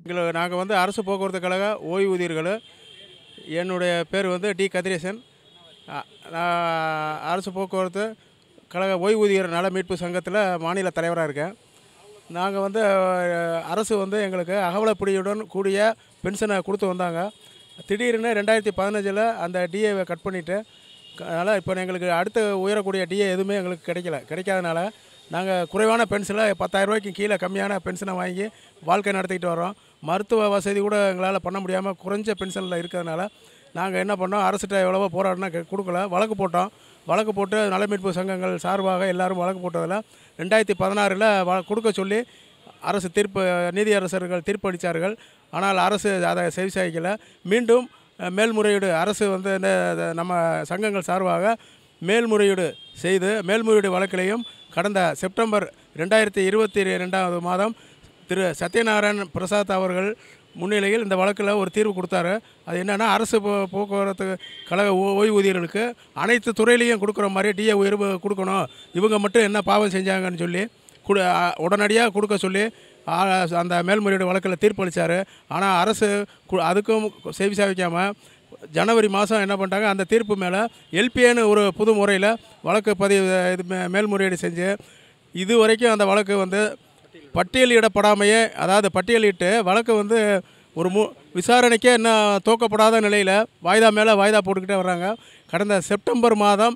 எங்களை நாங்கள் வந்து அரசு போக்குவரத்து கழக ஓய்வூதியர்கள் என்னுடைய பேர் வந்து டி கதிரேசன் அ- நான் அரசு போக்குவரத்து கழக ஓய்வூதியர் நல மீட்பு சங்கத்தில் மாநில தலைவராக இருக்கேன் நாங்கள் வந்து அஹ், அரசு வந்து எங்களுக்கு அகவலப்படியுடன் கூடிய பென்ஷனை கொடுத்து வந்தாங்க திடீர்னு ரெண்டாயிரத்தி பதினஞ்சில் அந்த டிஏவை கட் பண்ணிவிட்டு அதனால் இப்போ எங்களுக்கு அடுத்து உயரக்கூடிய டிஏ எதுவுமே எங்களுக்கு கிடைக்கல கிடைக்காதனால நாங்கள் குறைவான பென்ஷனை பத்தாயிரரூபாய்க்கு கீழே கம்மியான பென்ஷனை வாங்கி வாழ்க்கை நடத்திக்கிட்டு வரோம் மருத்துவ வசதி கூட எங்களால் பண்ண முடியாமல் குறைஞ்ச பென்ஷனில் இருக்கிறதுனால நாங்கள் என்ன பண்ணோம் அரசுகிட்ட எவ்வளவோ போராடினா கே- கொடுக்கல வழக்கு போட்டோம் வழக்கு போட்டு நலமீட்பு சங்கங்கள் சார்பாக எல்லாரும் வழக்கு போட்டதில் ரெண்டாயிரத்தி பதினாறில் வ கொடுக்க சொல்லி அரசு தீர்ப்பு நீதியரசர்கள் தீர்ப்பளித்தார்கள் ஆனால் அரசு அதை செவிசாய்க்கல மீண்டும் அஹ், மேல்முறையீடு அரசு வந்து இந்த இந்த நம்ம சங்கங்கள் சார்பாக மேல்முறையீடு செய்து மேல்முறையீடு வழக்கிலையும் கடந்த செப்டம்பர் ரெண்டாயிரத்தி இருபத்தி ரெண்டாவது மாதம் திரு சத்யநாராயண் பிரசாத் அவர்கள் முன்னிலையில் இந்த வழக்கில் ஒரு தீர்வு கொடுத்தாரு அது என்னென்னா அரசு போ போக்குவரத்து கழக ஓ- ஓய்வூதியர்களுக்கு அனைத்து துறையிலையும் கொடுக்குற மாதிரி டிஏ உயர்வு கொடுக்கணும் இவங்க மட்டும் என்ன பாவம் செஞ்சாங்கன்னு சொல்லி கொடு உடனடியாக கொடுக்க சொல்லி ஆ, அந்த மேல்முறையீடு வழக்கில் தீர்ப்பளித்தார் ஆனால் அரசு கு- அதுக்கும் செவி சாவிக்காமல் ஜனவரி மாதம் என்ன பண்ணிட்டாங்க அந்த தீர்ப்பு மேலே எல்பிஏன்னு ஒரு புது முறையில் வழக்கு பதிவு இது மே- மேல்முறையீடு செஞ்சு இது வரைக்கும் அந்த வழக்கு வந்து பட்டியலிடப்படாமையே அதாவது பட்டியலிட்டு வழக்கு வந்து ஒரு மு விசாரணைக்கே இன்னும் துவக்கப்படாத நிலையில் வாய்தா மேலே வாய்தா போட்டுக்கிட்டே வர்றாங்க கடந்த செப்டம்பர் மாதம்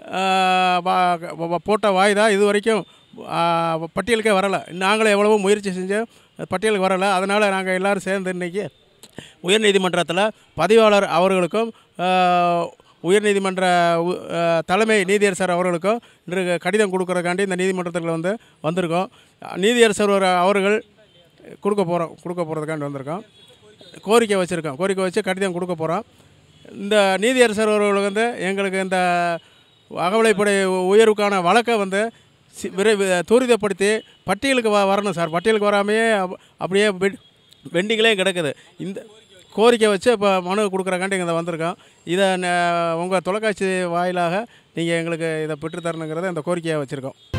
ஆஹ், வா- வ- போட்ட வாய்தா இது வரைக்கும் ஆஹ், பட்டியலுக்கே வரலை நாங்களே எவ்வளவோ முயற்சி செஞ்சு பட்டியலுக்கு வரலை அதனால் நாங்கள் எல்லோரும் சேர்ந்து இன்றைக்கி உயர்நீதிமன்றத்தில் பதிவாளர் அவர்களுக்கும் ஆஹ், உயர்நீதிமன்ற உ- ஆஹ், தலைமை நீதியரசர் அவர்களுக்கும் இன்று கடிதம் கொடுக்குறதுக்காண்டி இந்த நீதிமன்றத்தில் வந்து வந்திருக்கோம் நீதியரசர் ஒரு- அவர்கள் கொடுக்க போகிறோம் கொடுக்க போகிறதுக்காண்டி வந்திருக்கோம் கோரிக்கை வச்சுருக்கோம் கோரிக்கை வச்சு கடிதம் கொடுக்க போகிறோம் இந்த நீதியரசர் அவர்கள் வந்து எங்களுக்கு இந்த அகவலைப்படை உயர்வுக்கான வழக்கை வந்து சி- விரைவு துரிதப்படுத்தி பட்டியலுக்கு வ வரணும் சார் பட்டியலுக்கு வராமையே அப்- அப்படியே பெட் பெண்டிங்லேயே கிடக்குது இந்த கோரிக்கை வச்சு இப்போ மனு கொடுக்குறக்காண்டி இங்கே வந்திருக்கோம் இதை உங்கள் தொலைக்காட்சி வாயிலாக நீங்கள் எங்களுக்கு இதை பெற்றுத்தரணுங்கிறத இந்த கோரிக்கையை வச்சுருக்கோம்